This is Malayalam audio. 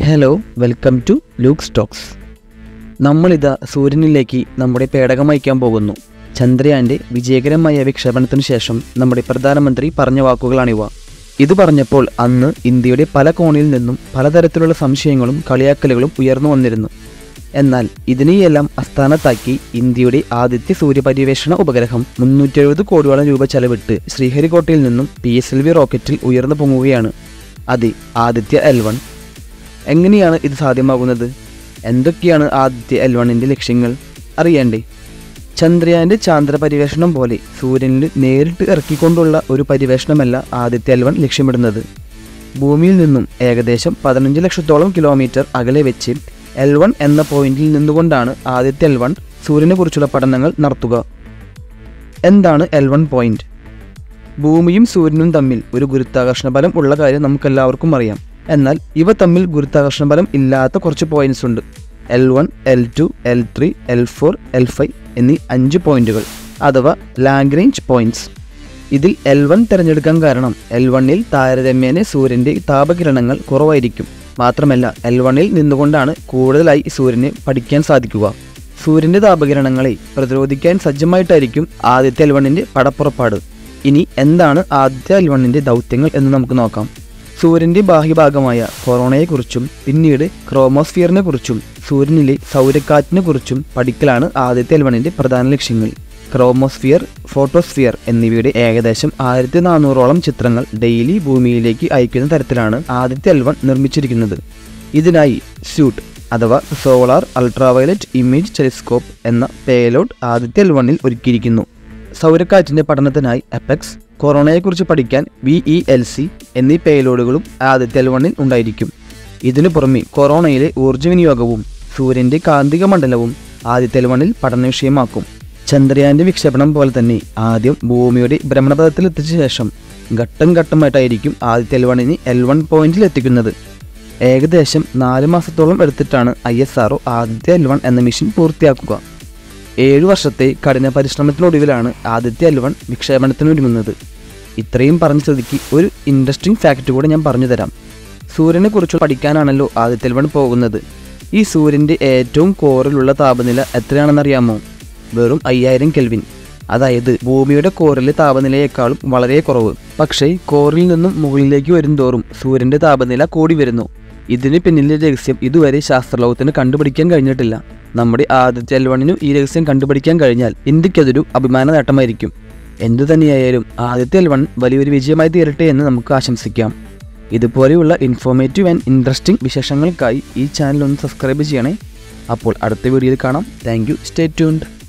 hello welcome to Luke Stokes നമ്മളിതാ സൂര്യനിലേക്ക് നമ്മുടെ പേടകം അയക്കാൻ പോകുന്നു ചന്ദ്രയാൻ്റെ വിജയകരമായ വിക്ഷേപണത്തിനു ശേഷം നമ്മുടെ പ്രധാനമന്ത്രി പറഞ്ഞ വാക്കുകളാണിവ ഇത് പറഞ്ഞപ്പോൾ അന്ന് ഇന്ത്യയുടെ പല കോണിൽ നിന്നും പലതരത്തിലുള്ള സംശയങ്ങളും കളിയാക്കലുകളും ഉയർന്നു വന്നിരുന്നു എന്നാൽ ഇതിനെയെല്ലാം അസ്ഥാനത്താക്കി ഇന്ത്യയുടെ ആദ്യത്തെ സൂര്യപര്യവേഷണ ഉപഗ്രഹം മുന്നൂറ്റി എഴുപത് കോടിയോളം രൂപ ചെലവിട്ട് ശ്രീഹരിക്കോട്ടയിൽ നിന്നും പി എസ് എൽ വി റോക്കറ്റിൽ ഉയർന്നു പൊങ്ങുകയാണ് അത് ആദിത്യ എൽ വൺ എങ്ങനെയാണ് ഇത് സാധ്യമാകുന്നത് എന്തൊക്കെയാണ് ആദിത്യ എൽ വണ്ണിൻ്റെ ലക്ഷ്യങ്ങൾ അറിയണ്ടേ ചന്ദ്രയാൻ്റെ ചാന്ദ്ര പര്യവേഷണം പോലെ സൂര്യനിൽ നേരിട്ട് ഇറക്കിക്കൊണ്ടുള്ള ഒരു പര്യവേഷണമല്ല ആദിത്യ എൽ വൺ ലക്ഷ്യമിടുന്നത് ഭൂമിയിൽ നിന്നും ഏകദേശം പതിനഞ്ച് ലക്ഷത്തോളം കിലോമീറ്റർ അകലെ വെച്ച് എൽ വൺ എന്ന പോയിന്റിൽ നിന്നുകൊണ്ടാണ് ആദിത്യ എൽ വൺ സൂര്യനെക്കുറിച്ചുള്ള പഠനങ്ങൾ നടത്തുക എന്താണ് എൽ വൺ പോയിന്റ് ഭൂമിയും സൂര്യനും തമ്മിൽ ഒരു ഗുരുത്വാകർഷണ ബലം ഉള്ള കാര്യം നമുക്കെല്ലാവർക്കും അറിയാം എന്നാൽ ഇവ തമ്മിൽ ഗുരുത്വാകർഷണ ബലം ഇല്ലാത്ത കുറച്ച് പോയിന്റ്സ് ഉണ്ട് L one L two L three L four L five എന്നീ അഞ്ച് പോയിന്റുകൾ അഥവാ ലാംഗ്രേഞ്ച് പോയിന്റ്സ് ഇതിൽ എൽ വൺ തിരഞ്ഞെടുക്കാൻ കാരണം എൽ വണ്ണിൽ താരതമ്യേന സൂര്യൻ്റെ താപകിരണങ്ങൾ കുറവായിരിക്കും മാത്രമല്ല എൽ വണ്ണിൽ നിന്നുകൊണ്ടാണ് കൂടുതലായി സൂര്യനെ പഠിക്കാൻ സാധിക്കുക സൂര്യൻ്റെ താപകിരണങ്ങളെ പ്രതിരോധിക്കാൻ സജ്ജമായിട്ടായിരിക്കും ആദ്യത്തെ എൽ വണ്ണിൻ്റെ പടപ്പുറപ്പാട് ഇനി എന്താണ് ആദ്യത്തെ എൽ വണ്ണിൻ്റെ ദൗത്യങ്ങൾ എന്ന് നമുക്ക് നോക്കാം സൂര്യൻ്റെ ബാഹ്യഭാഗമായ കൊറോണയെക്കുറിച്ചും പിന്നീട് ക്രോമോസ്ഫിയറിനെ കുറിച്ചും സൂര്യനിലെ സൗരക്കാറ്റിനെ കുറിച്ചും പഠിക്കലാണ് ആദ്യത്തെ എൽ വണ്ണിൻ്റെ പ്രധാന ലക്ഷ്യങ്ങൾ ക്രോമോസ്ഫിയർ ഫോട്ടോസ്ഫിയർ എന്നിവയുടെ ഏകദേശം ആയിരത്തി നാനൂറോളം ചിത്രങ്ങൾ ഡെയിലി ഭൂമിയിലേക്ക് അയക്കുന്ന തരത്തിലാണ് ആദ്യത്തെ എൽ വൺ നിർമ്മിച്ചിരിക്കുന്നത് ഇതിനായി സ്യൂട്ട് അഥവാ സോളാർ അൾട്രാവയലറ്റ് ഇമേജ് ടെലിസ്കോപ്പ് എന്ന പേലോഡ് ആദ്യത്തെ എൽ വണ്ണിൽ ഒരുക്കിയിരിക്കുന്നു സൗരക്കാറ്റിൻ്റെ പഠനത്തിനായി എപെക്സ് കൊറോണയെക്കുറിച്ച് പഠിക്കാൻ വി ഇ എൽ സി എന്നീ പേലോഡുകളും ആദ്യത്തെ എൽ വണ്ണിൽ ഉണ്ടായിരിക്കും ഇതിനു പുറമെ കൊറോണയിലെ ഊർജ്ജ വിനിയോഗവും സൂര്യൻ്റെ കാന്തിക മണ്ഡലവും ആദ്യത്തെ എൽ വണ്ണിൽ പഠന വിഷയമാക്കും ചന്ദ്രയാന്റെ വിക്ഷേപണം പോലെ തന്നെ ആദ്യം ഭൂമിയുടെ ഭ്രമണപഥത്തിൽ എത്തിച്ച ശേഷം ഘട്ടം ഘട്ടമായിട്ടായിരിക്കും ആദ്യത്തെ എൽ വണ്ണിന് എൽ വൺ പോയിന്റിൽ എത്തിക്കുന്നത് ഏകദേശം നാല് മാസത്തോളം എടുത്തിട്ടാണ് ഐ എസ് ആർഒ ആദ്യത്തെ എൽ വൺ എന്ന മിഷൻ പൂർത്തിയാക്കുക ഏഴു വർഷത്തെ കഠിന പരിശ്രമത്തിനൊടുവിലാണ് ആദ്യത്തെ എൽ വൺ വിക്ഷേപണത്തിനൊരുങ്ങുന്നത് ഇത്രയും പറഞ്ഞ സ്ഥിതിക്ക് ഒരു ഇൻട്രസ്റ്റിംഗ് ഫാക്റ്റ് കൂടെ ഞാൻ പറഞ്ഞു തരാം സൂര്യനെക്കുറിച്ച് പഠിക്കാനാണല്ലോ ആദ്യത്തെ എൽ വൺ പോകുന്നത് ഈ സൂര്യൻ്റെ ഏറ്റവും കോറിലുള്ള താപനില എത്രയാണെന്നറിയാമോ വെറും അയ്യായിരം കെൽവിൻ അതായത് ഭൂമിയുടെ കോറിലെ താപനിലയേക്കാളും വളരെ കുറവ് പക്ഷേ കോറിൽ നിന്നും മുകളിലേക്ക് വരുംതോറും സൂര്യൻ്റെ താപനില കൂടി വരുന്നു ഇതിന് പിന്നിലെ രഹസ്യം ഇതുവരെ ശാസ്ത്രലോകത്തിന് കണ്ടുപിടിക്കാൻ കഴിഞ്ഞിട്ടില്ല നമ്മുടെ ആദ്യത്തെ എൽവണിനും ഈ രഹസ്യം കണ്ടുപിടിക്കാൻ കഴിഞ്ഞാൽ ഇന്ത്യക്കതൊരു അഭിമാന നേട്ടമായിരിക്കും എന്തു തന്നെയായാലും ആദ്യത്തെ എൽവൺ വലിയൊരു വിജയമായി തീരട്ടെ എന്ന് നമുക്ക് ആശംസിക്കാം ഇതുപോലെയുള്ള ഇൻഫോർമേറ്റീവ് ആൻഡ് ഇൻട്രസ്റ്റിംഗ് വിശേഷങ്ങൾക്കായി ഈ ചാനൽ ഒന്ന് സബ്സ്ക്രൈബ് ചെയ്യണേ അപ്പോൾ അടുത്ത വീഡിയോയിൽ കാണാം താങ്ക് യു സ്റ്റേ ട്യൂൺഡ്